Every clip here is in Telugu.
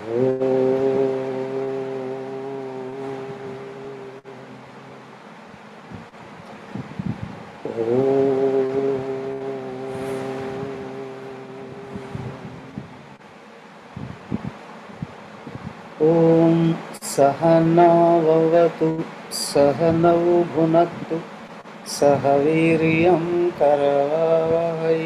ॐ सहनाववतु सहनौ भुनक्तु सह वीर्यं करवावहै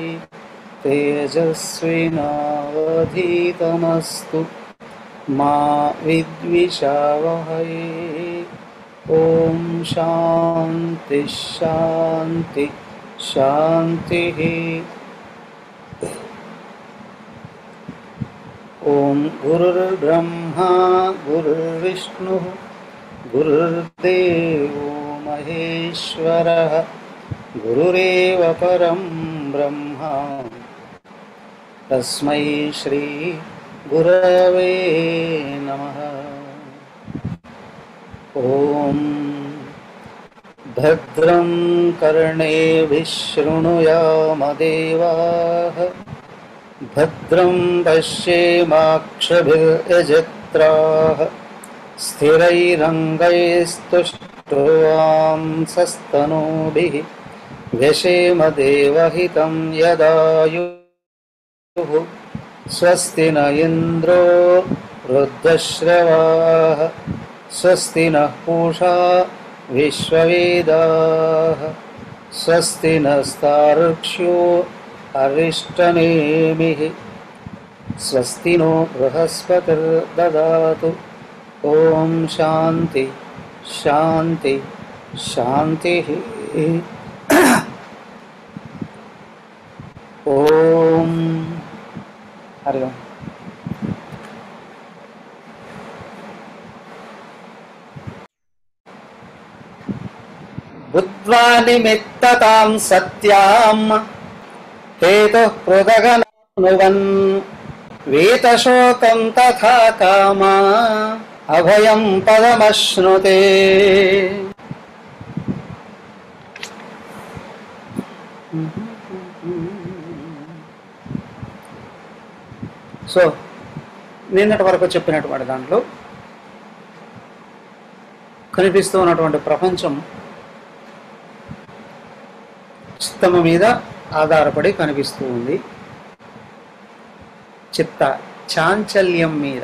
तेजस्विनावधीतमस्तु मा विद्विषावहै ॐ शान्ति शान्ति शान्तिः ॐ गुरुर्ब्रह्मा गुरुर्विष्णुः गुरुर्देवो महेश्वरः गुरुरेव परं ब्रह्मा तस्मै श्रीगुरवे नमः ॐ भद्रं कर्णेभिः शृणुयामदेवाः भद्रं पश्येमाक्षभिर्यजत्राः स्थिरैरङ्गैस्तुष्टुवांसस्तनूभिः व्यशेम देवहितं यदायुः स्वस्ति न इन्द्रो वृद्धश्रवाः स्वस्ति नः पूषा विश्ववेदाः स्वस्ति नस्तार्क्ष्यो अरिष्टनेमिः स्वस्ति नो बृहस्पतिर्ददातु ॐ शान्ति शान्ति शान्तिः ॐ हरि ओम् बुद्ध्वा निमित्ततां सत्याम् हेतुः पृथगनुवन् वीतशोकं तथा कामा अभयं पदमश्नुते సో నిన్నటి వరకు చెప్పినటువంటి దాంట్లో కనిపిస్తూ ఉన్నటువంటి ప్రపంచం చిత్తము మీద ఆధారపడి కనిపిస్తూ ఉంది చిత్త చాంచల్యం మీద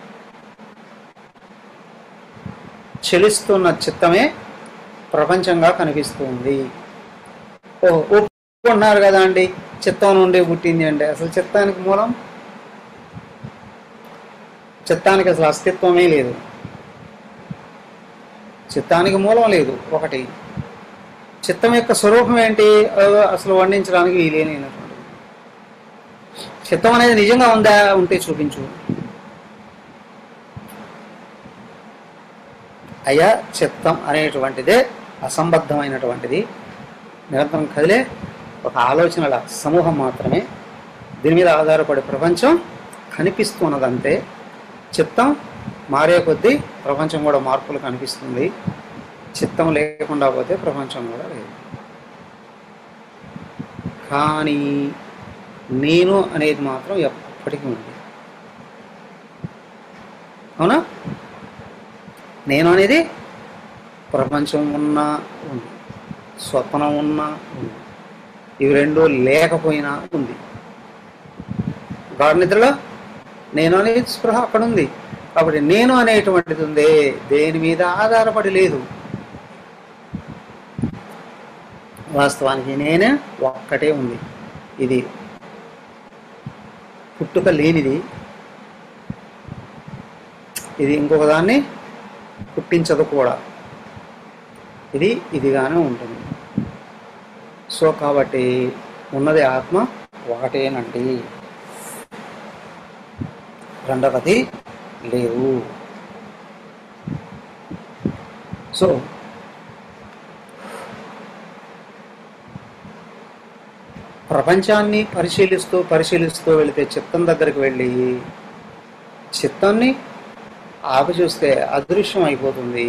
చెలిస్తున్న చిత్తమే ప్రపంచంగా కనిపిస్తుంది ఓ ఒప్పుకున్నారు కదా అండి చిత్తం నుండి పుట్టింది అంటే అసలు చిత్తానికి మూలం చిత్తానికి అసలు అస్తిత్వమే లేదు చిత్తానికి మూలం లేదు ఒకటి చిత్తం యొక్క స్వరూపం ఏంటి అదో అసలు వర్ణించడానికి వీలేనటువంటి చిత్తం అనేది నిజంగా ఉందా ఉంటే చూపించు అయ్యా చిత్తం అనేటువంటిదే అసంబద్ధమైనటువంటిది నిరంతరం కదిలే ఒక ఆలోచనల సమూహం మాత్రమే దీని మీద ఆధారపడే ప్రపంచం కనిపిస్తున్నదంతే చిత్తం మారే కొద్దీ ప్రపంచం కూడా మార్పులు కనిపిస్తుంది చిత్తం లేకుండా పోతే ప్రపంచం కూడా లేదు కానీ నేను అనేది మాత్రం ఎప్పటికీ ఉంది అవునా నేను అనేది ప్రపంచం ఉన్నా ఉంది స్వప్నం ఉన్నా ఉంది ఇవి రెండు లేకపోయినా ఉంది గాఢ నిద్రలో నేను అనేది స్పృహ అక్కడ ఉంది కాబట్టి నేను అనేటువంటిది ఉందే దేని మీద ఆధారపడి లేదు వాస్తవానికి నేనే ఒక్కటే ఉంది ఇది పుట్టుక లేనిది ఇది ఇంకొక దాన్ని పుట్టించదు కూడా ఇది ఇదిగానే ఉంటుంది సో కాబట్టి ఉన్నది ఆత్మ ఒకటేనండి రెండవది లేవు సో ప్రపంచాన్ని పరిశీలిస్తూ పరిశీలిస్తూ వెళితే చిత్తం దగ్గరికి వెళ్ళి చిత్తాన్ని ఆపి చూస్తే అదృశ్యం అయిపోతుంది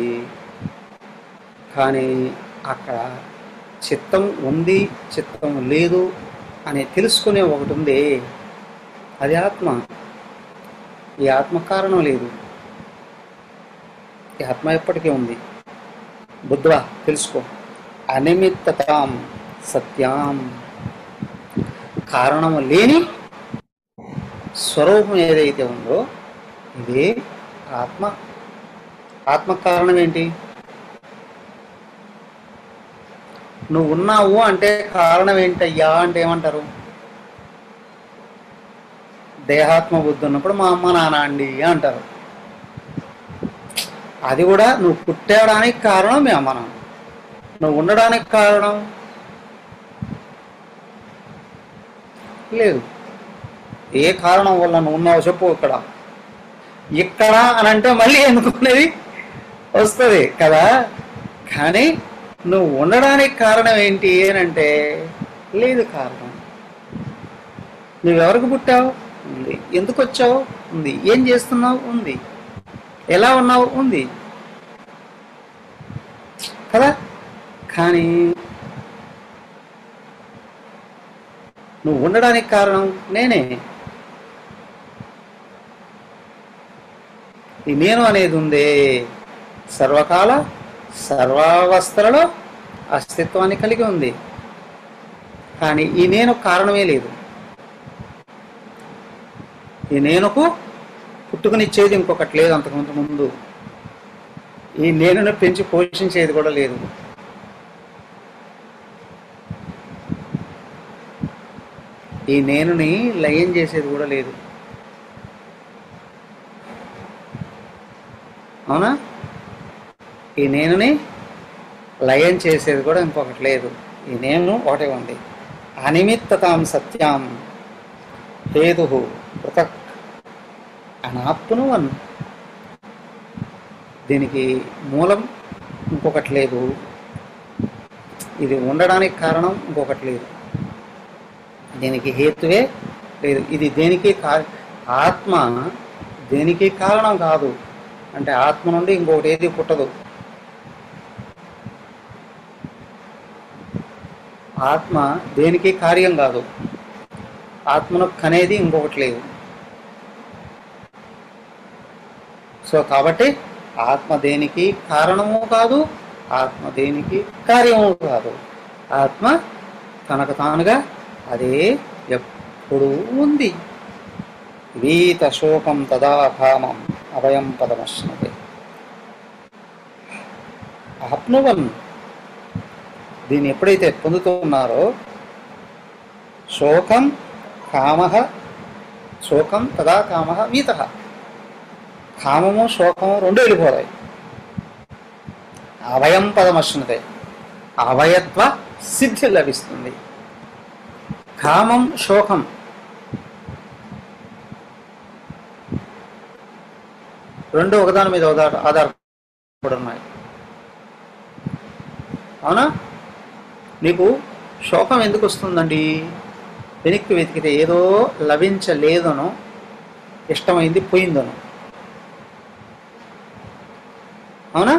కానీ అక్కడ చిత్తం ఉంది చిత్తం లేదు అని తెలుసుకునే ఒకటి ఉంది అది ఆత్మ ఈ ఆత్మ కారణం లేదు ఈ ఆత్మ ఎప్పటికీ ఉంది బుద్ధువా తెలుసుకో అనిమిత్తతాం సత్యాం కారణము లేని స్వరూపం ఏదైతే ఉందో ఇది ఆత్మ ఆత్మ కారణం ఏంటి నువ్వు ఉన్నావు అంటే కారణం ఏంటయ్యా అంటే ఏమంటారు దేహాత్మ బుద్ధి ఉన్నప్పుడు మా అమ్మ నాన్న అండి అంటారు అది కూడా నువ్వు పుట్టడానికి కారణం మీ అమ్మ నాన్న నువ్వు ఉండడానికి కారణం లేదు ఏ కారణం వల్ల నువ్వు ఉన్నావు చెప్పు ఇక్కడ ఇక్కడ అని అంటే మళ్ళీ ఎందుకునేది వస్తుంది కదా కానీ నువ్వు ఉండడానికి కారణం ఏంటి అని అంటే లేదు కారణం నువ్వెవరికి పుట్టావు ఉంది ఎందుకు వచ్చావు ఉంది ఏం చేస్తున్నావు ఉంది ఎలా ఉన్నావు ఉంది కదా కానీ నువ్వు ఉండడానికి కారణం నేనే ఈ నేను అనేది ఉందే సర్వకాల సర్వావస్థలలో అస్తిత్వాన్ని కలిగి ఉంది కానీ ఈ నేను కారణమే లేదు ఈ నేనుకు పుట్టుకునిచ్చేది ఇంకొకటి లేదు అంతకుముందు ముందు ఈ నేనును పెంచి పోషించేది కూడా లేదు ఈ నేనుని లయం చేసేది కూడా లేదు అవునా ఈ నేనుని లయం చేసేది కూడా ఇంకొకటి లేదు ఈ నేను ఒకటే ఉంది అనిమిత్తతాం సత్యాం హేతు పృథక్ అనాప్తును అన్ దీనికి మూలం ఇంకొకటి లేదు ఇది ఉండడానికి కారణం ఇంకొకటి లేదు దీనికి హేతువే లేదు ఇది దేనికి కా ఆత్మ దేనికి కారణం కాదు అంటే ఆత్మ నుండి ఇంకొకటి ఏది పుట్టదు ఆత్మ దేనికి కార్యం కాదు ఆత్మను కనేది ఇంకొకటి లేదు సో కాబట్టి ఆత్మ దేనికి కారణము కాదు ఆత్మ దేనికి కార్యము కాదు ఆత్మ తనకు తానుగా అదే ఎప్పుడు ఉంది వీత శోకం తదా భామం అభయం పదమశ్నతే ఆప్నువన్ దీన్ని ఎప్పుడైతే పొందుతున్నారో శోకం కామ శోకం తదా కామ వీత కామము శోకము రెండు వెళ్ళిపోతాయి అభయం పదమశ్నతే అభయత్వ సిద్ధి లభిస్తుంది కామం శోకం రెండు ఒకదాని మీద ఆధార ఆధారపడి ఉన్నాయి అవునా నీకు శోకం ఎందుకు వస్తుందండి వెనక్కి వెతికితే ఏదో లభించలేదనో ఇష్టమైంది పోయిందనో అవునా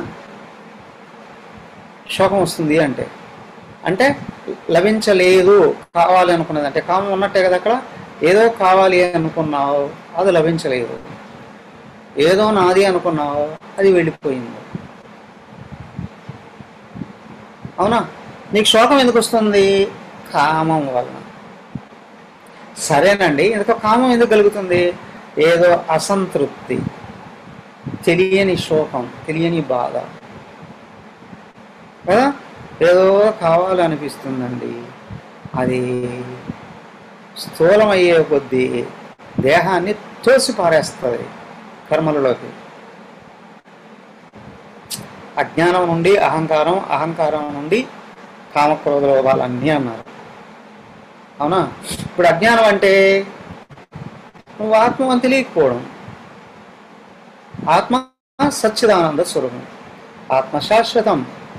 శోకం వస్తుంది అంటే అంటే లభించలేదు కావాలి అనుకున్నది అంటే కామం ఉన్నట్టే కదా అక్కడ ఏదో కావాలి అనుకున్నావు అది లభించలేదు ఏదో నాది అనుకున్నావు అది వెళ్ళిపోయింది అవునా నీకు శోకం ఎందుకు వస్తుంది కామం వలన సరేనండి ఎందుకు కామం ఎందుకు కలుగుతుంది ఏదో అసంతృప్తి తెలియని శోకం తెలియని బాధ కదా ఏదో కావాలనిపిస్తుందండి అది స్థూలమయ్యే కొద్దీ దేహాన్ని తోసి పారేస్తుంది కర్మలలోకి అజ్ఞానం నుండి అహంకారం అహంకారం నుండి కామక్రోధ లోపాలన్నీ అన్నారు అవునా ఇప్పుడు అజ్ఞానం అంటే నువ్వు ఆత్మ అని తెలియకపోవడం ఆత్మ సచ్చిదానంద స్వరూపం ఆత్మ శాశ్వతం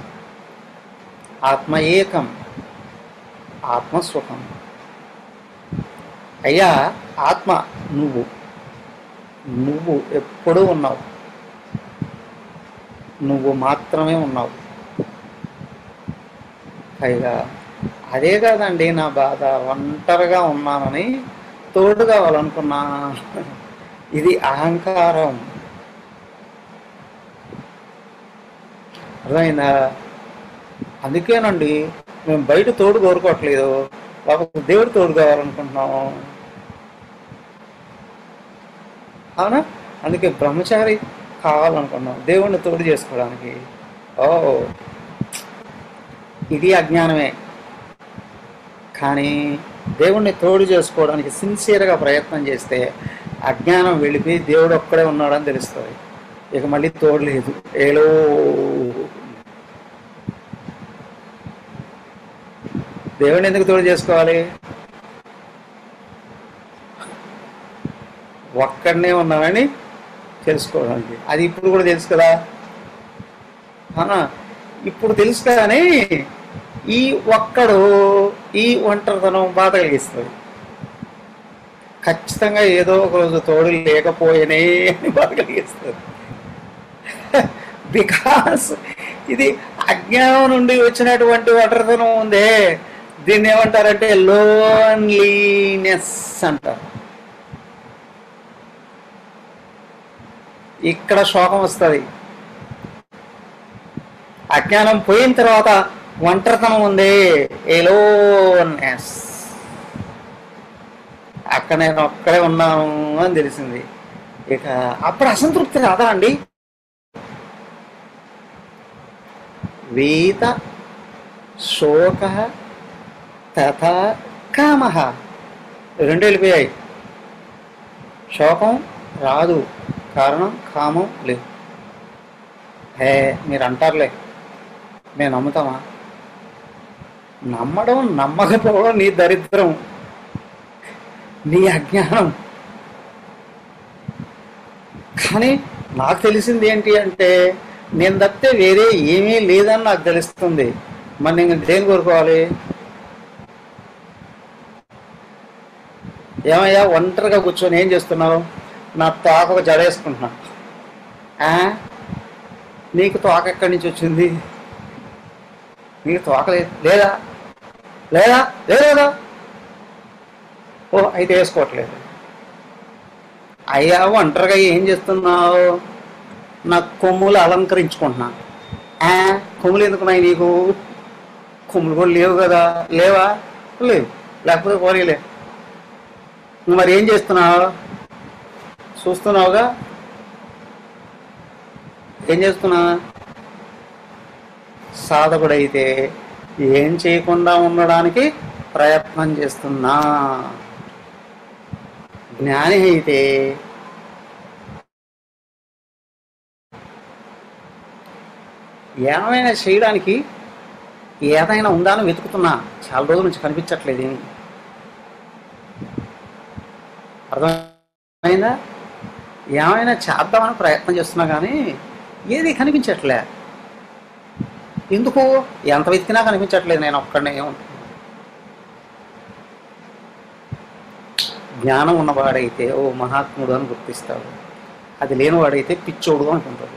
ఆత్మ ఏకం ఆత్మస్వకం అయ్యా ఆత్మ నువ్వు నువ్వు ఎప్పుడూ ఉన్నావు నువ్వు మాత్రమే ఉన్నావు పైగా అదే కాదండి నా బాధ ఒంటరిగా ఉన్నానని తోడు కావాలనుకున్నా ఇది అహంకారం అర్థమైందా అందుకేనండి మేము బయట తోడు కోరుకోవట్లేదు ఒక దేవుడు తోడు కావాలనుకుంటున్నాము అవునా అందుకే బ్రహ్మచారి కావాలనుకున్నాం దేవుణ్ణి తోడు చేసుకోవడానికి ఓ ఇది అజ్ఞానమే కానీ దేవుణ్ణి తోడు చేసుకోవడానికి సిన్సియర్గా ప్రయత్నం చేస్తే అజ్ఞానం వెళ్ళిపోయి దేవుడు ఒక్కడే ఉన్నాడని తెలుస్తుంది ఇక మళ్ళీ తోడు లేదు ఏలో దేవుణ్ణి ఎందుకు తోడు చేసుకోవాలి ఒక్కడనే ఉన్నానని తెలుసుకోవడానికి అది ఇప్పుడు కూడా తెలుసు కదా అవునా ఇప్పుడు తెలుసు కానీ ఈ ఒక్కడు ఈ ఒంటరితనం బాధ కలిగిస్తుంది ఖచ్చితంగా ఏదో ఒక రోజు తోడు లేకపోయేనే అని బాధ కలిగిస్తుంది బికాస్ ఇది అజ్ఞానం నుండి వచ్చినటువంటి ఒంటరితనం ఉందే దీన్ని ఏమంటారంటే లోన్లీనెస్ అంటారు ఇక్కడ శోకం వస్తుంది అజ్ఞానం పోయిన తర్వాత ఒంటరితనం ఉంది ఎలోనెస్ అక్కడ నేను ఒక్కడే ఉన్నాను అని తెలిసింది ఇక అప్పుడు అసంతృప్తి రాదా అండి వీత శోక తథా కామ రెండు వెళ్ళిపోయాయి శోకం రాదు కారణం కామం లేదు హే మీరు అంటారులే మేము నమ్ముతామా నమ్మడం నమ్మకపోవడం నీ దరిద్రం నీ అజ్ఞానం కానీ నాకు తెలిసింది ఏంటి అంటే నేను తప్పితే వేరే ఏమీ లేదని నాకు తెలుస్తుంది మరి నేను దేని కోరుకోవాలి ఏమయ్యా ఒంటరిగా కూర్చొని ఏం చేస్తున్నావు నా తోక ఒక జడేసుకుంటున్నా ఆ? నీకు తోక ఎక్కడి నుంచి వచ్చింది నీకు తోక లేదు లేదా లేదా లేదా ఓ అయితే వేసుకోవట్లేదు అయ్యా ఒంటరిగా ఏం చేస్తున్నావు నా కొమ్ములు అలంకరించుకుంటున్నా ఆ, కొమ్ములు ఎందుకున్నాయి నీకు కొమ్ములు కూడా లేవు కదా లేవా లేవు లేకపోతే పోనీలే నువ్వు మరి ఏం చేస్తున్నావు చూస్తున్నావుగా ఏం చేస్తున్నా సాధకుడైతే ఏం చేయకుండా ఉండడానికి ప్రయత్నం చేస్తున్నా జ్ఞాని అయితే ఏమైనా చేయడానికి ఏదైనా ఉందా అని వెతుకుతున్నా చాలా రోజుల నుంచి కనిపించట్లేదు ఏమి అర్థమైందా ఏమైనా చేద్దామని ప్రయత్నం చేస్తున్నా కానీ ఏది కనిపించట్లే ఎందుకు ఎంత వెతికినా కనిపించట్లేదు నేను ఒక్కడనే జ్ఞానం ఉన్నవాడైతే ఓ మహాత్ముడు అని గుర్తిస్తాడు అది లేనివాడైతే పిచ్చోడు అనుకుంటాడు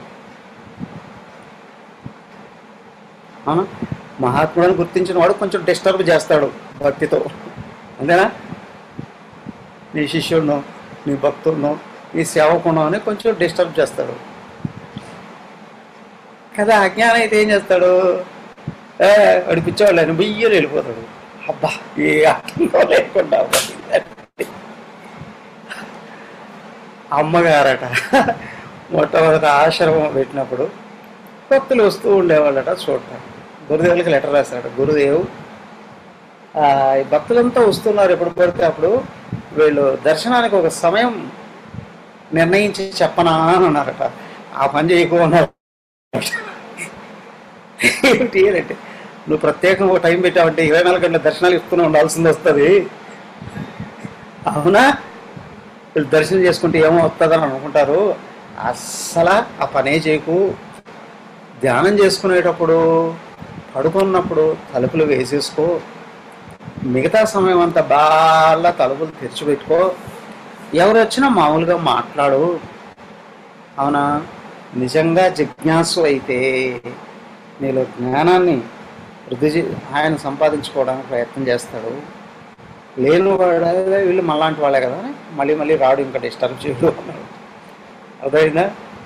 అవునా మహాత్ముడు అని గుర్తించిన వాడు కొంచెం డిస్టర్బ్ చేస్తాడు భక్తితో అంతేనా నీ శిష్యుడును నీ భక్తుడును నీ సేవకును అని కొంచెం డిస్టర్బ్ చేస్తాడు కదా అజ్ఞానం అయితే ఏం చేస్తాడు ఏ వాడు పిచ్చేవాళ్ళు ఆయన బియ్యలు వెళ్ళిపోతాడు అబ్బా ఏ అర్థంలో లేకుండా బతికాడు. అమ్మగారట మొట్టమొదట ఆశ్రమం పెట్టినప్పుడు భక్తులు వస్తూ ఉండేవాళ్ళట చూడటం గురుదేవులకి లెటర్ రాశాడు గురుదేవ్ ఆ, ఈ భక్తులంతా వస్తున్నారు ఎప్పుడు పడితే అప్పుడు వీళ్ళు దర్శనానికి ఒక సమయం నిర్ణయించి చెప్పనా అని అన్నారట ఆ పని చేయకు అన్నారు ఏంటి అంటే నువ్వు ప్రత్యేకంగా ఒక టైం పెట్టావంటే ఇరవై నాలుగు గంటల దర్శనాలు ఇస్తూనే ఉండాల్సింది వస్తుంది అవునా వీళ్ళు దర్శనం చేసుకుంటే ఏమో వస్తుందని అనుకుంటారు అస్సలు ఆ పనే చేయకు ధ్యానం చేసుకునేటప్పుడు పడుకున్నప్పుడు తలుపులు వేసేసుకో మిగతా సమయం అంతా బాగా తలుపులు తెరిచిపెట్టుకో ఎవరు వచ్చినా మామూలుగా మాట్లాడు అవునా నిజంగా జిజ్ఞాసు అయితే నీలో జ్ఞానాన్ని వృద్ధి చే- ఆయన సంపాదించుకోవడానికి ప్రయత్నం చేస్తాడు లేని వాడు వీళ్ళు మళ్ళాంటి వాళ్ళే కదా అని మళ్ళీ మళ్ళీ రాడు ఇంకా డిస్టర్బ్ చేయడు అన్నాడు అర్థమైందా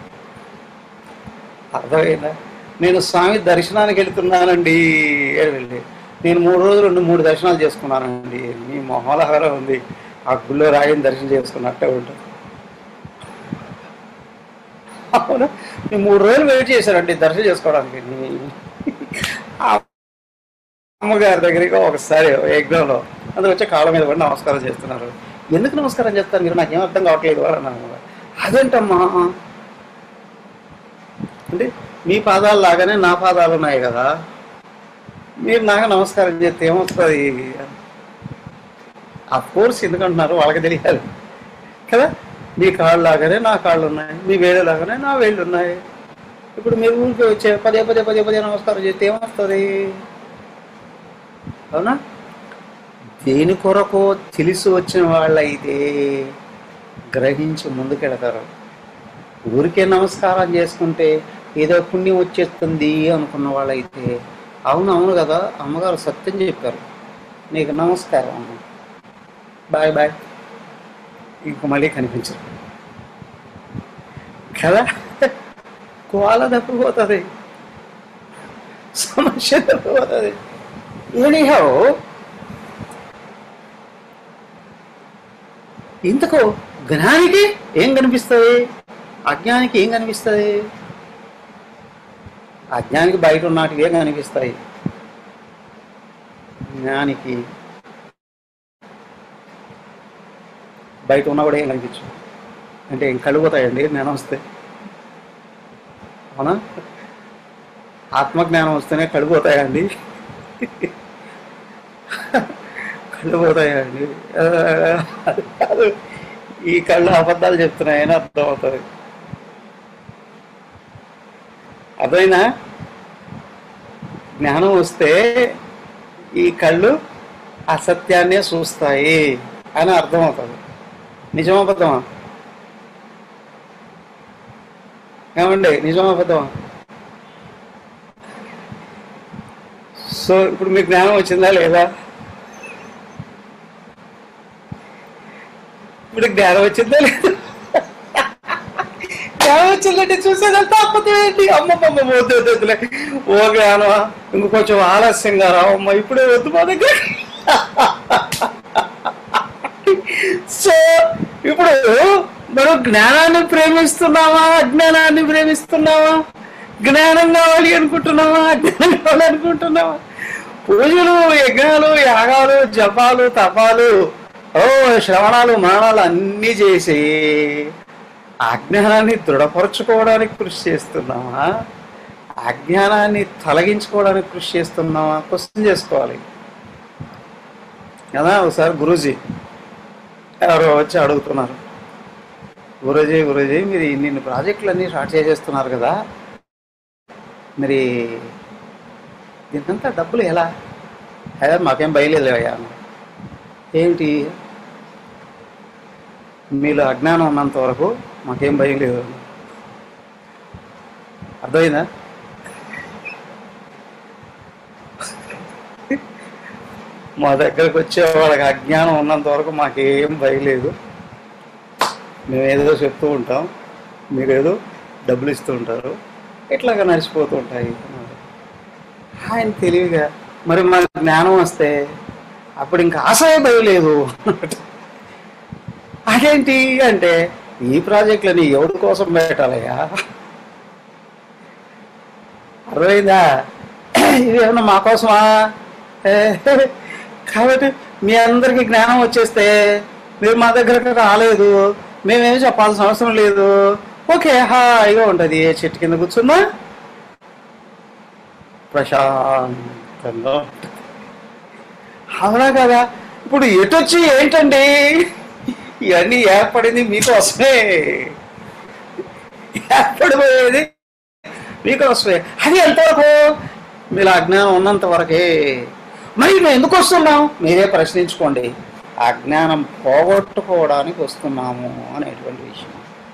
అర్థమైందా నేను స్వామి దర్శనానికి వెళ్తున్నానండి అని వెళ్ళి నేను మూడు రోజులు ఉండి మూడు దర్శనాలు చేసుకున్నానండి మీ మొహలహారం ఉంది ఆ గుళ్ళో రాయిని దర్శనం చేసుకున్నట్టే ఉంటుంది అవును నేను మూడు రోజులు వెయిట్ చేశానండి దర్శనం చేసుకోవడానికి ఆ అమ్మగారి దగ్గరికి ఒకసారి ఎగ్జామ్లో అందులో వచ్చి కాళ్ళ మీద పడి నమస్కారం చేస్తున్నారు ఎందుకు నమస్కారం చేస్తారు మీరు నాకేం అర్థం కావట్లేదు అని అన్నారు అమ్మగారు. అదేంటమ్మా అంటే మీ పాదాలు లాగానే నా పాదాలు ఉన్నాయి కదా మీరు నాకు నమస్కారం చేస్తే ఏమొస్తుంది ఆ కోర్స్ ఎందుకంటున్నారు వాళ్ళకి తెలియాలి కదా మీ కాళ్ళు లాగానే నా కాళ్ళు ఉన్నాయి మీ వేళ్ళు లాగానే నా వేళ్ళు ఉన్నాయి ఇప్పుడు మీరు ఊరికి వచ్చే పదే పదే పదే పదే నమస్కారం చేస్తే ఏమొస్తుంది అవునా దేని కొరకు తెలిసి వచ్చిన వాళ్ళైతే గ్రహించి ముందుకెడతారు ఊరికే నమస్కారం చేసుకుంటే ఏదో పుణ్యం వచ్చేస్తుంది అనుకున్న వాళ్ళైతే అవును అవును కదా అమ్మగారు సత్యం చెప్పారు నీకు నమస్కారం అమ్మ బాయ్ బాయ్ ఇంక మళ్ళీ కనిపించరు కదా కోల తప్పిపోతుంది సమస్య తప్పిపోతుంది ఎనీహౌ ఇంతకు జ్ఞానికి ఏం కనిపిస్తుంది అజ్ఞానికి ఏం కనిపిస్తుంది అజ్ఞానికి బయట ఉన్నటివే కనిపిస్తాయి జ్ఞానికి బయట ఉన్నా కూడా ఏం కనిపించు అంటే ఏం కలుగుతాయండి జ్ఞానం వస్తే అవునా ఆత్మజ్ఞానం వస్తేనే కడిపోతాయండి కడిపోతాయండి ఆ, అది కాదు ఈ కళ్ళు అబద్ధాలు చెప్తున్నాయని అర్థమవుతుంది అర్థమైనా జ్ఞానం వస్తే ఈ కళ్ళు అసత్యాన్నే చూస్తాయి అని అర్థమవుతుంది నిజమా అబద్ధమా ఏమండి నిజమా అబద్ధమా సో ఇప్పుడు మీకు జ్ఞానం వచ్చిందా లేదా ఇప్పుడు జ్ఞానం వచ్చిందా లేదా జ్ఞానం వచ్చిందంటే చూసేదంతా అబద్ధం ఏంటి అమ్మమ్మ వద్దు వద్దు వద్దులే ఓ జ్ఞానమా ఇంక కొంచెం ఆలస్యంగా రావమ్మ ఇప్పుడే వద్దు మా దగ్గర సో ఇప్పుడు మనం జ్ఞానాన్ని ప్రేమిస్తున్నావా అజ్ఞానాన్ని ప్రేమిస్తున్నావా జ్ఞానం కావాలి అనుకుంటున్నావా అజ్ఞానం కావాలి అనుకుంటున్నావా పూజలు యజ్ఞాలు యాగాలు జపాలు తపాలు ఓ శ్రవణాలు మరణాలు అన్నీ చేసి అజ్ఞానాన్ని దృఢపరచుకోవడానికి కృషి చేస్తున్నావా అజ్ఞానాన్ని తొలగించుకోవడానికి కృషి చేస్తున్నావా క్వశ్చన్ చేసుకోవాలి కదా ఒకసారి గురూజీ ఎవరో వచ్చి అడుగుతున్నారు గురూజీ గురూజీ మీరు ఇన్ని ప్రాజెక్టులు అన్నీ స్టార్ట్ చేసేస్తున్నారు కదా మరి దీనికంతా డబ్బులు ఎలా అదే మాకేం బయలేదు అయ్యా ఏంటి మీలో అజ్ఞానం ఉన్నంత వరకు మాకేం భయం లేదు అర్థమైందా మా దగ్గరకు వచ్చే వాళ్ళకి అజ్ఞానం ఉన్నంత వరకు మాకేం భయం లేదు మేము ఏదో చెప్తూ ఉంటాం మీరేదో డబ్బులు ఇస్తూ ఉంటారు ఇట్లాగా నడిచిపోతూ ఉంటాయి ఆయన తెలివిగా మరి మా జ్ఞానం వస్తే అప్పుడు ఇంకా ఆశయ భయం లేదు అదేంటి అంటే ఈ ప్రాజెక్టులని ఎవరి కోసం పెట్టాలయ్యా అర్థమైందా ఇది ఏమన్నా మా కోసమా ఏ, కాబట్టి మీ అందరికీ జ్ఞానం వచ్చేస్తే మీరు మా దగ్గరకు రాలేదు మేమేం చెప్పాల్సిన అవసరం లేదు ఓకే హాయిగా ఉంటుంది ఏ చెట్టు కింద కూర్చున్నా ప్రశాంతంగా ఉంటుంది అవునా కదా ఇప్పుడు ఎటొచ్చి ఏంటండి ఇవన్నీ ఏర్పడింది మీకోసమే ఏర్పడిపోయేది మీకోసమే అది ఎంతవరకు మీరు అజ్ఞానం ఉన్నంత వరకే మరి మేము ఎందుకు వస్తున్నాం మీరే ప్రశ్నించుకోండి అజ్ఞానం పోగొట్టుకోవడానికి వస్తున్నాము అనేటువంటి విషయం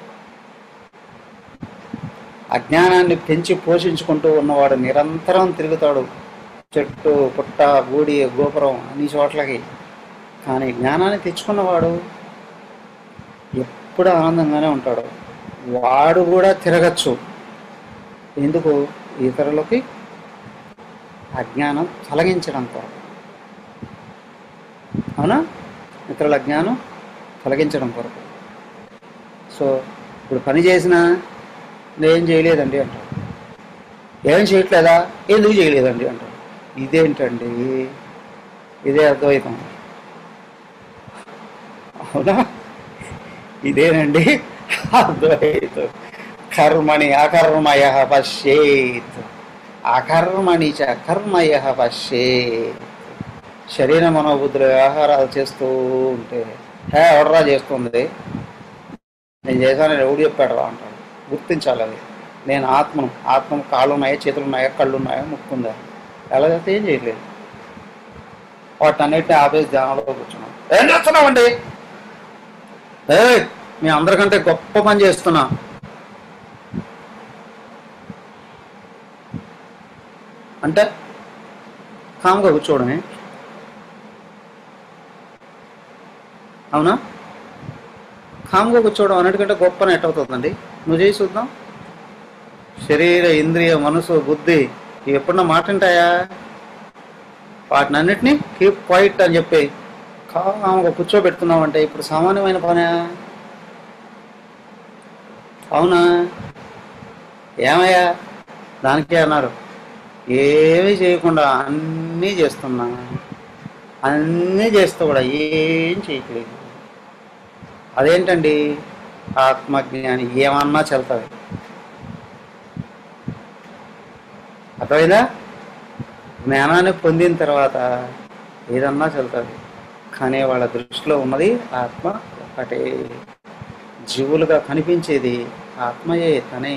అజ్ఞానాన్ని పెంచి పోషించుకుంటూ ఉన్నవాడు నిరంతరం తిరుగుతాడు చెట్టు పుట్ట గూడి గోపురం అన్ని చోట్లకి కానీ జ్ఞానాన్ని తెచ్చుకున్నవాడు ఎప్పుడు ఆనందంగానే ఉంటాడు వాడు కూడా తిరగచ్చు ఎందుకు ఇతరులకి అజ్ఞానం తొలగించడం కొరకు అవునా ఇతరుల అజ్ఞానం తొలగించడం కొరకు సో ఇప్పుడు పని చేసినా నేను చేయలేదండి అంటాడు ఏం చేయట్లేదా ఎందుకు చేయలేదండి అంటాడు ఇదేంటండి ఇదే అద్వైతం అవునా ఇదేనండి అద్వైతం కర్మణి అకర్మయ పశ్యేత్ అకర్మణి చ కర్మయ పశ్యేత్ శరీర మనోబుద్ధులు వ్యవహారాలు చేస్తూ ఉంటే హే ఎవడరా చేస్తుంది నేను చేశానని ఎవడు చెప్పాడు రా అంటాడు గుర్తించాలి అది నేను ఆత్మను ఆత్మను కాళ్ళు ఉన్నాయా చేతులు ఉన్నాయా కళ్ళు ఉన్నాయా ముక్కుందా ఎలా చేస్తే ఏం చేయలేదు వాటిని అన్నిటిని ఆపేసి ధ్యానంలో కూర్చున్నాం ఏం చేస్తున్నామండి ఏ మీ అందరికంటే గొప్ప పని చేస్తున్నా అంటే కామ్గా కూర్చోవడమే అవునా కామ్గా కూర్చోవడం అన్నిటికంటే గొప్ప నెట్ అవుతుందండి నువ్వు చేసి చూద్దాం శరీర ఇంద్రియ మనసు బుద్ధి ఇవి ఎప్పుడన్నా మాట ఉంటాయా వాటిని అన్నిటినీ కీప్ క్వైట్ అని చెప్పి కామ్గా కూర్చోబెడుతున్నావు అంటే ఇప్పుడు సామాన్యమైన పనా అవునా ఏమయ్యా దానికే అన్నారు ఏమీ చేయకుండా అన్నీ చేస్తున్నా అన్నీ చేస్తూ కూడా ఏం చేయట్లేదు అదేంటండి ఆత్మజ్ఞాని ఏమన్నా చెల్తుంది అర్థమైందా జ్ఞానాన్ని పొందిన తర్వాత ఏదన్నా చెల్తుంది కానీ వాళ్ళ దృష్టిలో ఉన్నది ఆత్మ ఒకటే జీవులుగా కనిపించేది ఆత్మయే తనే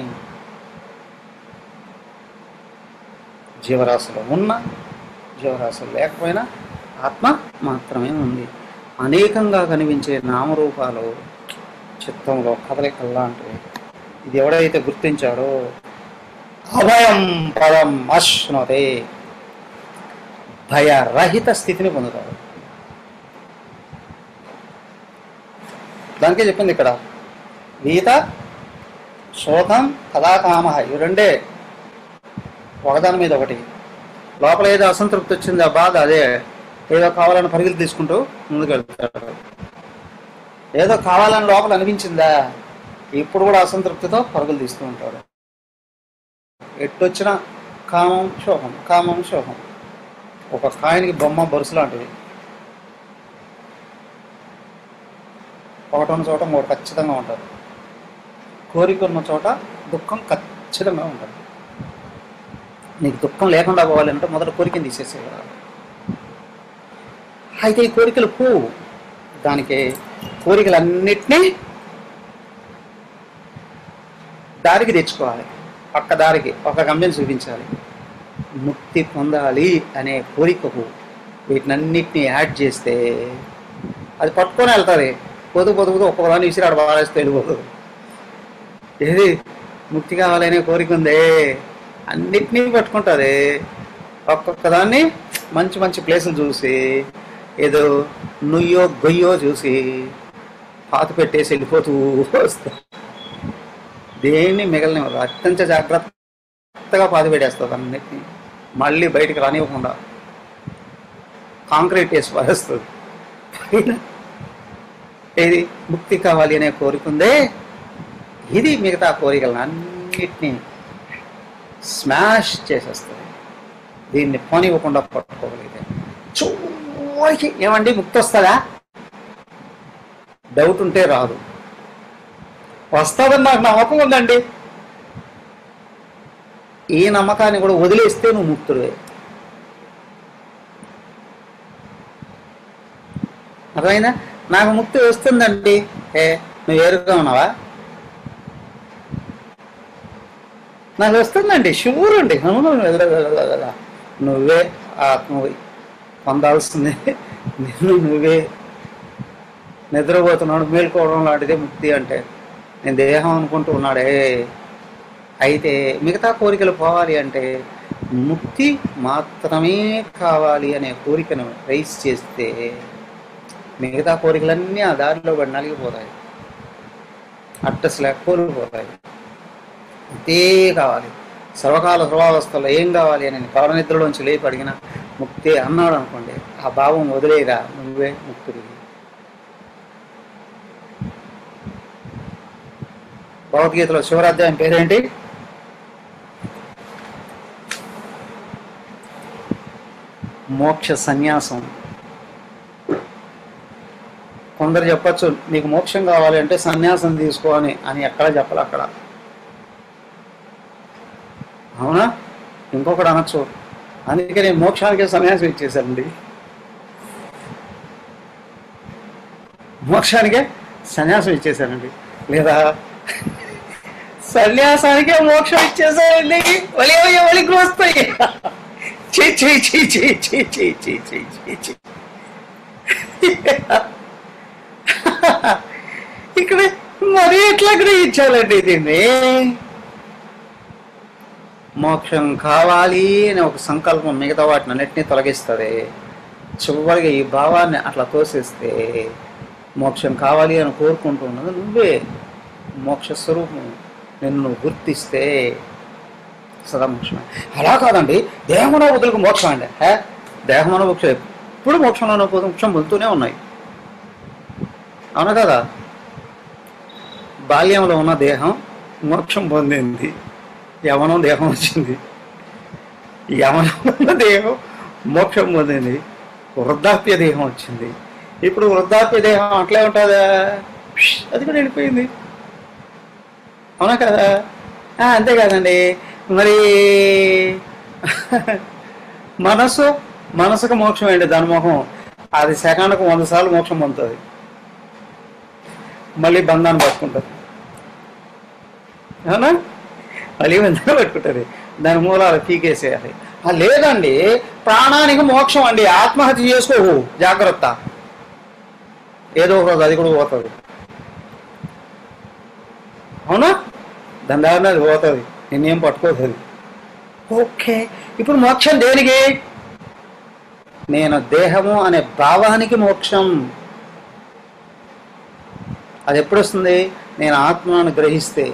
జీవరాశిలో ఉన్న జీవరాశులు లేకపోయినా ఆత్మ మాత్రమే ఉంది అనేకంగా కనిపించే నామరూపాలు చిత్తంలో కదలికలు లాంటివి ఇది ఎవడైతే గుర్తించాడో అభయం పదం అశ్నతే భయరహిత స్థితిని పొందుతాడు దానికే చెప్పింది ఇక్కడ గీత శోకం కథాకామ ఇవి రెండే ఒకదాని మీద ఒకటి లోపల ఏదో అసంతృప్తి వచ్చింది ఆ బాధ అదే ఏదో కావాలని పరుగులు తీసుకుంటూ ముందుకెళ్తాడు ఏదో కావాలని లోపల అనిపించిందా ఇప్పుడు కూడా అసంతృప్తితో పరుగులు తీస్తూ ఉంటాడు ఎట్టొచ్చినా కామం శోకం కామం శోకం ఒక కాయనికి బొమ్మ బొరుసు లాంటిది ఒకటి ఉన్న చోట ఇంకోటి ఖచ్చితంగా ఉంటుంది కోరిక ఉన్న చోట దుఃఖం ఖచ్చితంగా ఉంటుంది నీకు దుఃఖం లేకుండా పోవాలంటే మొదట కోరికను తీసేసేయాలి అయితే ఈ కోరికలు పోవు దానికి కోరికలన్నిటినీ దారికి తెచ్చుకోవాలి పక్క దారికి ఒక గమ్యం చూపించాలి ముక్తి పొందాలి అనే కోరికకు వీటినన్నిటిని యాడ్ చేస్తే అది పట్టుకొని వెళ్తుంది పొదు పొదుగుతూ ఒక్కొక్క దాన్ని విసిరాడు బారేస్తే వెళ్ళిపోతుంది ఏది ముక్తి కావాలనే కోరిక ఉందే అన్నిటినీ పట్టుకుంటుంది ఒక్కొక్క దాన్ని మంచి మంచి ప్లేసులు చూసి ఏదో నుయ్యో గొయ్యో చూసి పాత పెట్టేసి వెళ్ళిపోతూ వస్తా దేన్ని మిగలనివ్వదు అత్యంత జాగ్రత్తగా పాతి పెట్టేస్తుంది అన్నిటినీ మళ్ళీ బయటికి రానివ్వకుండా కాంక్రీట్ వేసి పారేస్తుంది పైన ఏది ముక్తి కావాలి అనే కోరిక ఉందే ఇది మిగతా కోరికలను అన్నిటినీ స్మాష్ చేసేస్తుంది దీన్ని పోనివ్వకుండా పట్టుకోగలిగితే చూకి ఏమండి ముక్తి వస్తుందా డౌట్ ఉంటే రాదు వస్తుందని నాకు నమ్మకం ఉందండి ఈ నమ్మకాన్ని కూడా వదిలేస్తే నువ్వు ముక్తుడివే అర్థమైందా నాకు ముక్తి వస్తుందండి ఏ నువ్వు ఏరుగా ఉన్నావా నాకు వస్తుందండి షూర్ అండి అవును వెళ్ళగలగలగల. నువ్వే ఆత్మవి పొందాల్సింది నిన్ను నువ్వే నిద్రపోతున్నాడు మేల్కోవడం లాంటిదే ముక్తి అంటే నేను దేహం అనుకుంటూ ఉన్నాడే అయితే మిగతా కోరికలు పోవాలి అంటే ముక్తి మాత్రమే కావాలి అనే కోరికను రైస్ చేస్తే మిగతా కోరికలన్నీ ఆ దారిలో పడి నలిగిపోతాయి అడ్రస్ లేక కోల్పోతాయి అంతే కావాలి సర్వకాల సర్వావస్థలో ఏం కావాలి అని కవర నిద్రలోంచి లేపి అడిగిన ముక్తి అన్నాడు అనుకోండి ఆ భావం వదిలేరా నువ్వే ముక్తుడివి భగవద్గీతలో శివరాధ్యాయం పేరేంటి మోక్ష సన్యాసం కొందరు చెప్పచ్చు నీకు మోక్షం కావాలి అంటే సన్యాసం తీసుకో అని అని ఎక్కడ చెప్పాలి అక్కడ అవునా ఇంకొకటి అనొచ్చు అందుకే నేను మోక్షానికి సన్యాసం ఇచ్చేసానండి మోక్షానికే సన్యాసం ఇచ్చేసానండి లేదా సన్యాసానికే మోక్షం ఇచ్చేసానండి వలి అయ్యే వలికి వస్తాయి చీ చీ చీ చీ చీ చీ చీ చీ చీ చీ ఇక్కడ మరీ ఎట్లా గ్రహించాలండి దీన్ని మోక్షం కావాలి అనే ఒక సంకల్పం మిగతా వాటిని అన్నిటినీ తొలగిస్తుంది చివరిగా ఈ భావాన్ని అట్లా తోసేస్తే మోక్షం కావాలి అని కోరుకుంటూ ఉన్నది నువ్వే మోక్ష స్వరూపం నిన్ను నువ్వు గుర్తిస్తే సదా మోక్షమే అలా కాదండి దేహమనో వదులకు మోక్షం అండి హే దేహమనో మోక్షం ఎప్పుడు మోక్షంలోనో పోతే మోక్షం పొందుతూనే ఉన్నాయి అవునా కదా బాల్యంలో ఉన్న దేహం మోక్షం పొందింది యవనం దేహం వచ్చింది యవనం ఉన్న దేహం మోక్షం పొందింది వృద్ధాప్య దేహం వచ్చింది ఇప్పుడు వృద్ధాప్య దేహం అట్లే ఉంటుందా ప్ష్, అది కూడా వెళ్ళిపోయింది అవునా కదా ఆ, అంతే కాదండి మరి మనసు మనసుకు మోక్షం ఏంటి దాని మొహం అది సెకండ్కు వంద సార్లు మోక్షం పొందుతుంది మళ్ళీ బంధాన్ని పట్టుకుంటుంది అవునా మళ్ళీ బంధాన్ని పట్టుకుంటుంది దాని మూలాలు పీకేసేయాలి ఆ, లేదండి ప్రాణానికి మోక్షం అండి ఆత్మహత్య చేసుకోవు జాగ్రత్త ఏదో ఒక రోజు అది కూడా పోతుంది అవునా దాని దారిన అది పోతుంది నిన్నేం పట్టుకోతుంది ఓకే ఇప్పుడు మోక్షం దేనికి నేను దేహము అనే భావానికి మోక్షం అది ఎప్పుడు వస్తుంది నేను ఆత్మను గ్రహిస్తే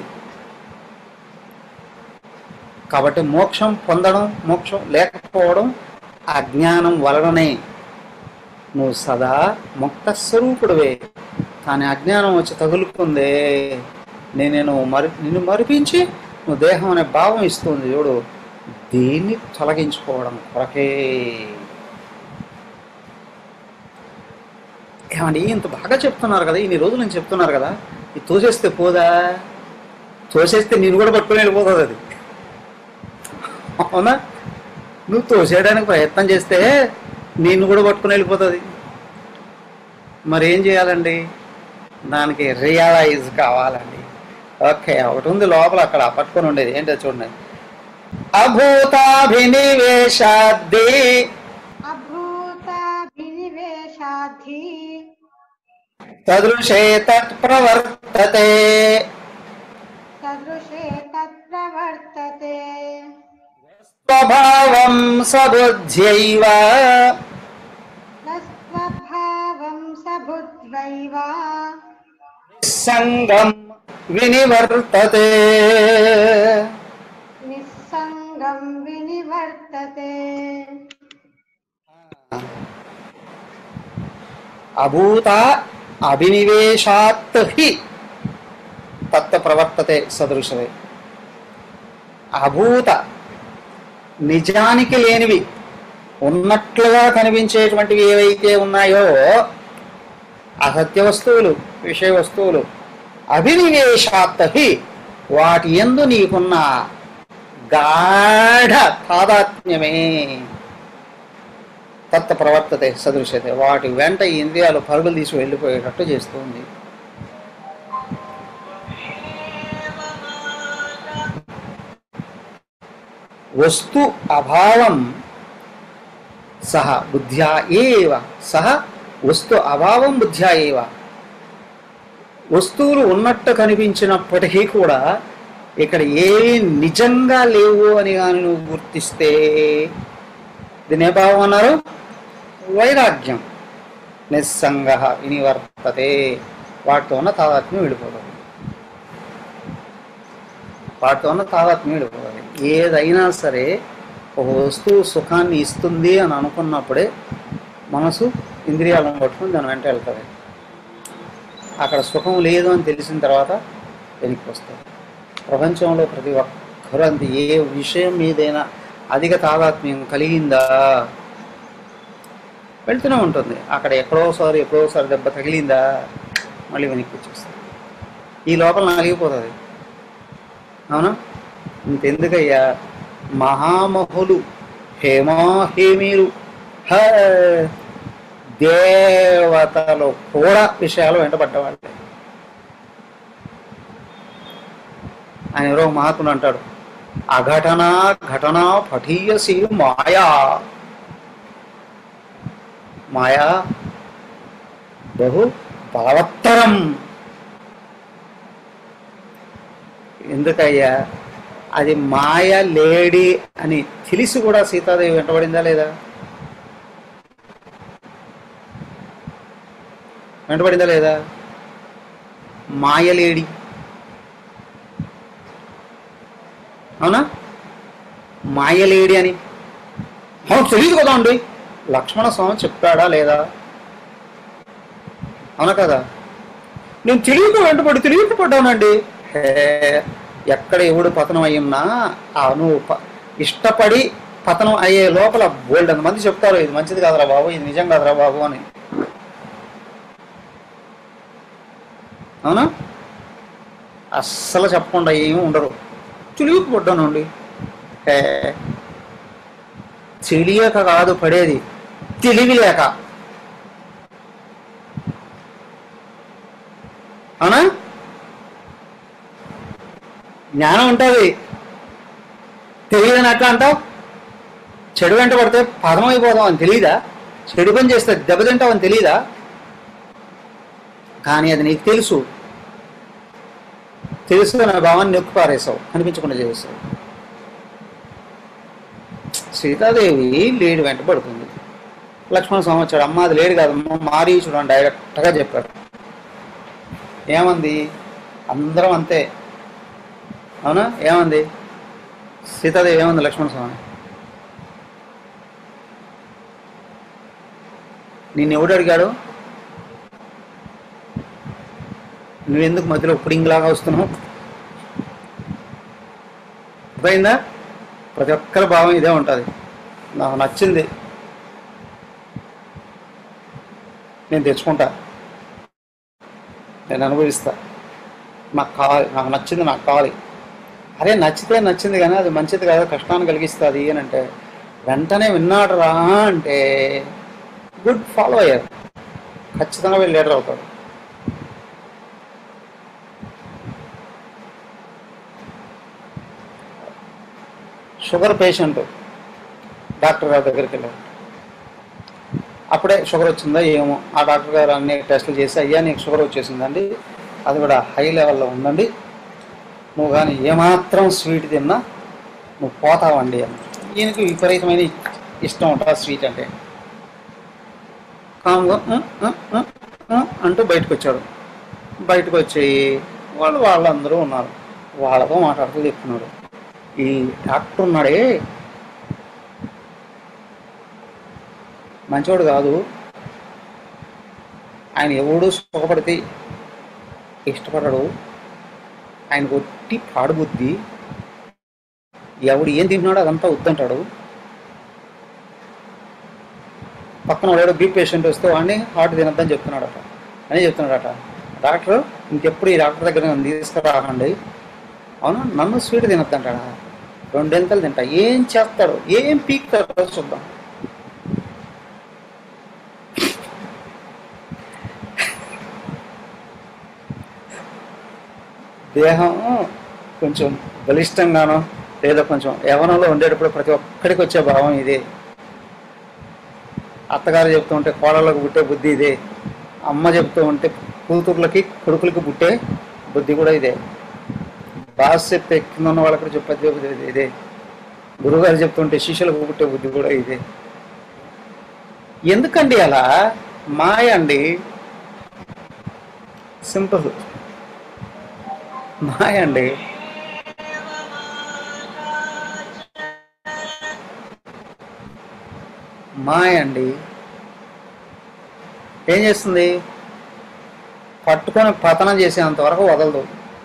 కాబట్టి మోక్షం పొందడం మోక్షం లేకపోవడం అజ్ఞానం వలననే నువ్వు సదా ముక్త స్వరూపుడువే కానీ అజ్ఞానం వచ్చి తగులుకుందే నేను నేను మరి నిన్ను మరిపించి నువ్వు దేహం అనే భావం ఇస్తుంది చూడు దీన్ని తొలగించుకోవడం కొరకే ఏమండి ఇంత బాగా చెప్తున్నారు కదా ఇన్ని రోజులు నేను చెప్తున్నారు కదా ఇది తోసేస్తే పోదా తోసేస్తే నేను కూడా పట్టుకుని వెళ్ళిపోతుంది అది అవునా నువ్వు తోసేయడానికి ప్రయత్నం చేస్తే నిన్ను కూడా పట్టుకుని వెళ్ళిపోతుంది మరి ఏం చేయాలండి దానికి రియలైజ్ కావాలండి ఓకే ఒకటి ఉంది లోపల అక్కడ పట్టుకొని ఉండేది ఏంటో చూడండి అభూతాభినివేశాద్ది అభూతాభినివేశాధి తదృశే తత్ ప్రవర్తతే సదృశే తత్ప్రవర్తతే స్వభావం సబుద్ధ్యైవ తస్వభావం సబుద్ధ్వైవ సంగం వినివర్తతే నిస్సంగం వినివర్తతే అభూత అభినివేశాత్ హి తత్త ప్రవర్తతే సదృశదే అభూత నిజానికి లేనివి ఉన్నట్లుగా కనిపించేటువంటివి ఏవైతే ఉన్నాయో అసత్య వస్తువులు విషయ వస్తువులు అభినివేశాత్ హి వాటి ఎందు నీకున్న గాఢ తాదాత్మ్యమే తత్త ప్రవర్తతే సదృశ్యతే వాటి వెంట ఈ ఇంద్రియాలు పరుగులు తీసి వెళ్ళిపోయేటట్టు చేస్తుంది వస్తు అభావం సహ బుద్ధ్యా ఏవ సహ వస్తు అభావం బుద్ధ్యా ఏవ వస్తువులు ఉన్నట్టు కనిపించినప్పటికీ కూడా ఇక్కడ ఏవి నిజంగా లేవు అని కానీ నువ్వు గుర్తిస్తే దీని ఏ భావం అన్నారు వైరాగ్యం నిస్సంగ వినివర్తతే వాటితో ఉన్న తాదాత్మ్యం వెళ్ళిపోతుంది వాటితో ఉన్న తాదాత్మ్యం వెళ్ళిపోవాలి ఏదైనా సరే ఒక వస్తువు సుఖాన్ని ఇస్తుంది అని అనుకున్నప్పుడే మనసు ఇంద్రియాలను పట్టుకుని దాని వెంట వెళ్తుంది అక్కడ సుఖం లేదు అని తెలిసిన తర్వాత వెనక్కి వస్తుంది ప్రపంచంలో ప్రతి ఒక్కరూ అంత ఏ విషయం మీదైనా అధిక తాదాత్మ్యం కలిగిందా వెళ్తూనే ఉంటుంది అక్కడ ఎక్కడోసారి ఎక్కడోసారి దెబ్బ తగిలిందా మళ్ళీ వెనక్కి వచ్చేస్తుంది ఈ లోపల నలిగిపోతుంది అవునా ఇంతెందుకయ్యా మహామహులు హేమాహేమీరు హ దేవతలు కూడా విషయాలు వెంటబడ్డవాళ్ళే ఆయన ఎవరో ఒక మహాత్ముడు అంటాడు అఘటన ఘటన పఠీయసి మాయా మాయా బహు బలవత్తరం ఎందుకయ్యా అది మాయ లేడి అని తెలిసి కూడా సీతాదేవి వెంటబడిందా లేదా వెంటబడిందా లేదా మాయలేడి అవునా మాయలేడి అని అవును తెలియదు కదా అండి లక్ష్మణ స్వామి చెప్పాడా లేదా అవునా కదా నేను తెలియక వెంటబడి తెలియక పడ్డానండి హే ఎక్కడ ఎవడు పతనం అయ్యున్నా ఆ నువ్వు ప- ఇష్టపడి పతనం అయ్యే లోపల బోల్డ్ మంది చెప్తారు ఇది మంచిది కాదురా బాబు ఇది నిజం కాదురా బాబు అని అవునా అస్సలు చెప్పకుండా ఏమీ ఉండరు తెలియక పడ్డానండి హే తెలియక కాదు పడేది తెలివి లేక అవునా జ్ఞానం ఉంటుంది తెలియదని అట్లా అంటావు చెడు వెంట పడితే పదం అయిపోదాం అని తెలియదా చెడు పని చేస్తే దెబ్బతింటావు అని తెలియదా కానీ అది నీకు తెలుసు తెలుసు నా భావాన్ని నొక్కి పారేసావు కనిపించకుండా చేస్తావు సీతాదేవి లేడి వెంట పడుతుంది లక్ష్మణ స్వామి వచ్చాడు అమ్మ అది లేడు కాదమ్మా మారీచుడు అని డైరెక్ట్గా చెప్పాడు ఏమంది అందరం అంతే అవునా ఏమంది సీతాదేవి ఏమంది లక్ష్మణ స్వామి నిన్ను ఎవడు అడిగాడు నువ్వెందుకు మధ్యలో పుడింగ్ లాగా వస్తున్నావు అర్థమైందా ప్రతి ఒక్కరి భావం ఇదే ఉంటుంది నాకు నచ్చింది నేను తెచ్చుకుంటా నేను అనుభవిస్తా నాకు కావాలి నాకు నచ్చింది నాకు కావాలి అరే నచ్చితే నచ్చింది కానీ అది మంచిది కాదు కష్టాన్ని కలిగిస్తుంది అని అంటే వెంటనే విన్నాడు రా అంటే గుడ్ ఫాలో అయ్యారు ఖచ్చితంగా వీళ్ళు లీడర్ అవుతాడు షుగర్ పేషెంట్ డాక్టర్ గారి దగ్గరికి వెళ్ళారు అప్పుడే షుగర్ వచ్చిందా ఏమో ఆ డాక్టర్ గారు అన్ని టెస్టులు చేసి అయ్యా నీకు షుగర్ వచ్చేసిందండి అది కూడా హై లెవెల్లో ఉందండి నువ్వు కానీ ఏమాత్రం స్వీట్ తిన్నా నువ్వు పోతావండి అని ఈయనకి విపరీతమైన ఇష్టం ఉంటుంది స్వీట్ అంటే కామ్గా "ఉం, ఉం, ఉం, ఉం" అంటూ బయటకు వచ్చాడు బయటకు వచ్చి వాళ్ళు వాళ్ళందరూ ఉన్నారు వాళ్ళతో మాట్లాడుతూ చెప్తున్నాడు ఈ డాక్టర్ ఉన్నాడే మంచివాడు కాదు ఆయన ఎవడు సుఖపడితే ఇష్టపడడు ఆయనకు ఒట్టి పాడు బుద్ధి ఎవడు ఏం తింటున్నాడో అదంతా వద్దంటాడు పక్కన వాడు బీ పేషెంట్ వస్తే వాడిని హార్ట్ తినద్దని చెప్తున్నాడట అని చెప్తున్నాడట డాక్టర్ ఇంకెప్పుడు ఈ డాక్టర్ దగ్గర నన్ను తీసుకురాకండి అవును నన్ను స్వీట్ తినద్దంటాడా రెండెంతలు తింటా ఏం చేస్తాడు ఏం పీక్తాడో చూద్దాం దేహం కొంచెం బలిష్టంగానో లేదా కొంచెం యవనంలో ఉండేటప్పుడు ప్రతి ఒక్కడికి వచ్చే భావం ఇదే అత్తగారు చెప్తూ ఉంటే కోడళ్ళకు పుట్టే బుద్ధి ఇదే అమ్మ చెప్తూ ఉంటే కూతుర్లకి కొడుకులకి పుట్టే బుద్ధి కూడా ఇదే బాస్ చెప్తే కింద ఉన్న వాళ్ళకి చెప్పే బుద్ధి ఇదే- ఇదే గురువుగారు చెప్తుంటే శిష్యులకు పుట్టే బుద్ధి కూడా ఇదే ఎందుకండి అలా మాయ అండి సింపుల్ మాయ అండి మాయ అండి ఏం చేస్తుంది పట్టుకొని పతనం చేసేంత వరకు వదలదు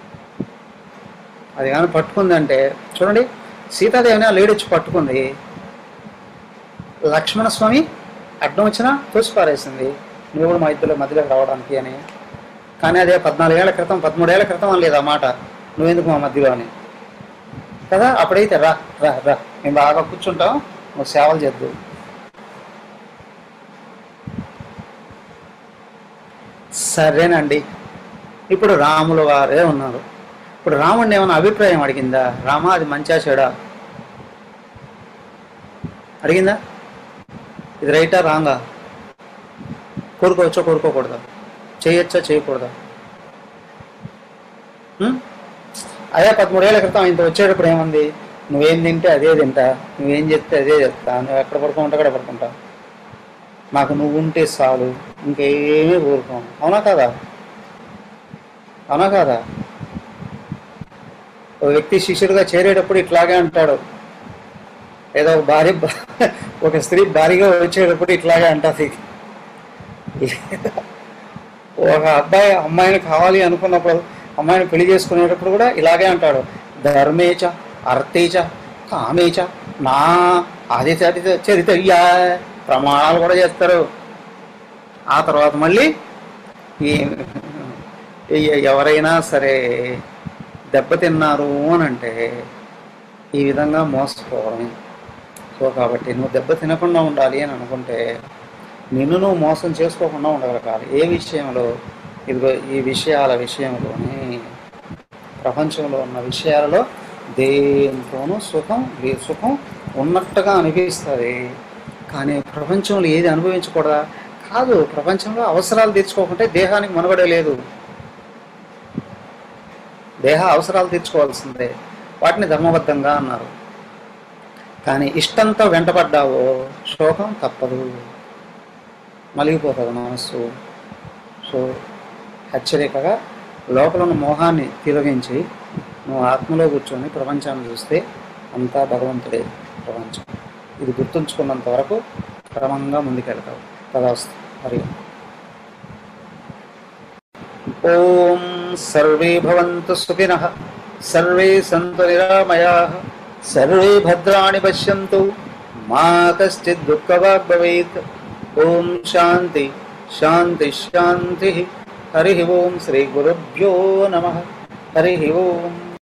అది కానీ పట్టుకుందంటే చూడండి సీతాదేవిని ఆ లేడొచ్చి పట్టుకుంది లక్ష్మణ స్వామి అడ్డం వచ్చినా తోసి పారేసింది నువ్వు కూడా మా ఇద్దరు మధ్యలోకి రావడానికి అని కానీ అదే పద్నాలుగేళ్ల క్రితం పదమూడేళ్ల క్రితం అని లేదు ఆ మాట నువ్వెందుకు మా మధ్యలో అని కదా అప్పుడైతే రా రా రా మేము బాగా కూర్చుంటాం నువ్వు సేవలు చేద్దు సరేనండి ఇప్పుడు రాముల వారే ఉన్నారు ఇప్పుడు రాముడిని ఏమైనా అభిప్రాయం అడిగిందా రామ అది మంచా చెడా అడిగిందా ఇది రైటా రాంగా కోరుకోవచ్చా కోరుకోకూడదా చేయొచ్చా చేయకూడదా ఉం? అదే పదమూడేళ్ల క్రితం ఆయనతో వచ్చేటప్పుడు ఏముంది నువ్వేం తింటే అదే తింటా నువ్వేం చెప్తే అదే చెప్తా నువ్వు ఎక్కడ పడుకుంటా అక్కడ పడుకుంటా నాకు నువ్వు ఉంటే చాలు ఇంకేమీ కోరుకోను అవునా కాదా అవునా కాదా ఒక వ్యక్తి శిష్యుడిగా చేరేటప్పుడు ఇట్లాగే అంటాడు ఏదో ఒక భార్య ఒక స్త్రీ భారీగా వచ్చేటప్పుడు ఇట్లాగే అంటది ఒక అబ్బాయి అమ్మాయిని కావాలి అనుకున్నప్పుడు అమ్మాయిని పెళ్లి చేసుకునేటప్పుడు కూడా ఇలాగే అంటాడు ధర్మేచ అర్థేచ కామేచ నా ఆది చరిత చరితయ్యా ప్రమాణాలు కూడా చేస్తారు ఆ తర్వాత మళ్ళీ ఈ ఎ- ఎవరైనా సరే దెబ్బతిన్నారు అని అంటే ఈ విధంగా మోసపోవడమే సో కాబట్టి నువ్వు దెబ్బ తినకుండా ఉండాలి అని అనుకుంటే నిన్ను నువ్వు మోసం చేసుకోకుండా ఉండగలగాలి ఏ విషయంలో ఇదిగో ఈ విషయాల విషయంలోనే ప్రపంచంలో ఉన్న విషయాలలో దేంతోనూ సుఖం లే- సుఖం ఉన్నట్టుగా అనిపిస్తుంది కానీ ప్రపంచంలో ఏది అనుభవించకూడదా కాదు ప్రపంచంలో అవసరాలు తీర్చుకోకుంటే దేహానికి మనుగడ లేదు దేహ అవసరాలు తీర్చుకోవాల్సిందే వాటిని ధర్మబద్ధంగా అన్నారు కానీ ఇష్టంతో వెంటపడ్డావో శోకం తప్పదు మలిగిపోతుంది మనస్సు సో హెచ్చరికగా లోపల ఉన్న మోహాన్ని తిరగించి నువ్వు ఆత్మలో కూర్చొని ప్రపంచాన్ని చూస్తే అంతా భగవంతుడే ప్రపంచం ఇది గుర్తుంచుకున్నంత వరకు క్రమంగా ముందుకెళ్తావు తదాస్తు హరి ఓం. ఓం సర్వే భవంతు సుఖినః సర్వే సంతు నిరామయాః సర్వే భద్రాణి పశ్యంతు మా కశ్చిత్ దుఃఖవాగ్ భవేత్ ఓం శాంతి శాంతి శాంతి హరి ఓం శ్రీ గురుభ్యో నమ హరి ఓం